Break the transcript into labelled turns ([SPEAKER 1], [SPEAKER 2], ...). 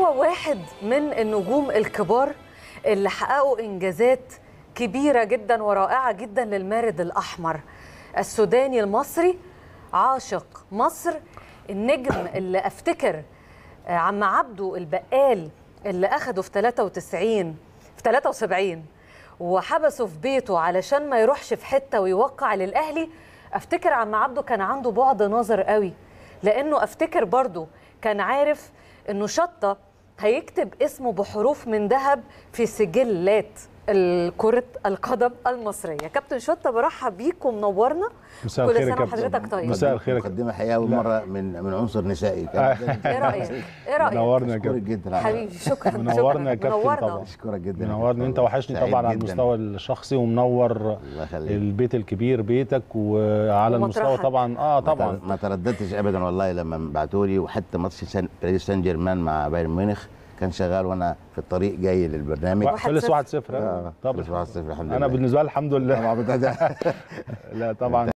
[SPEAKER 1] هو واحد من النجوم الكبار اللي حققوا انجازات كبيره جدا ورائعه جدا للمارد الاحمر السوداني المصري عاشق مصر النجم اللي افتكر آه، عم عبده البقال اللي اخده في 93 في 73 وحبسه في بيته علشان ما يروحش في حته ويوقع للاهلي افتكر عم عبده كان عنده بعد نظر قوي لانه افتكر برضه كان عارف انه شطه هيكتب اسمه بحروف من ذهب في سجلات كرة القدم المصرية كابتن شطة برحب بيك ومنورنا
[SPEAKER 2] مساء
[SPEAKER 1] كل
[SPEAKER 2] الخير يا
[SPEAKER 1] سنة
[SPEAKER 2] كابتن.
[SPEAKER 1] وحضرتك طيب
[SPEAKER 2] مساء الخير يا كابتن.
[SPEAKER 3] مقدمه حقيقه اول مره من من عنصر نسائي كان
[SPEAKER 1] ايه رأيك؟ ايه رأيك؟
[SPEAKER 2] منورنا يا
[SPEAKER 3] اشكرك
[SPEAKER 2] كابتن
[SPEAKER 3] جدا على-
[SPEAKER 1] حبيبي شكرا
[SPEAKER 2] منورنا يا
[SPEAKER 1] شكراً.
[SPEAKER 2] كابتن
[SPEAKER 1] منورنا.
[SPEAKER 2] طبعا
[SPEAKER 3] اشكرك جدا
[SPEAKER 2] منورني انت وحشني
[SPEAKER 3] سعيد
[SPEAKER 2] طبعا على
[SPEAKER 3] جداً.
[SPEAKER 2] المستوى الشخصي ومنور
[SPEAKER 3] الله يخليك
[SPEAKER 2] البيت الكبير بيتك وعلى المستوى
[SPEAKER 1] ومطرحك.
[SPEAKER 2] طبعا اه
[SPEAKER 3] ما
[SPEAKER 2] طبعا
[SPEAKER 3] تر- ما ترددتش ابدا والله لما بعتوا لي وحتى ماتش سان باريس سان جيرمان مع بايرن ميونخ كان شغال وانا في الطريق جاي للبرنامج
[SPEAKER 1] واحد
[SPEAKER 2] خلص
[SPEAKER 1] صفر.
[SPEAKER 2] 1 0
[SPEAKER 3] آه،
[SPEAKER 2] طبعا
[SPEAKER 3] خلص 1-0 الحمد لله
[SPEAKER 2] انا بالنسبه لي الحمد لله
[SPEAKER 3] طبعا بتاع-
[SPEAKER 2] لا طبعا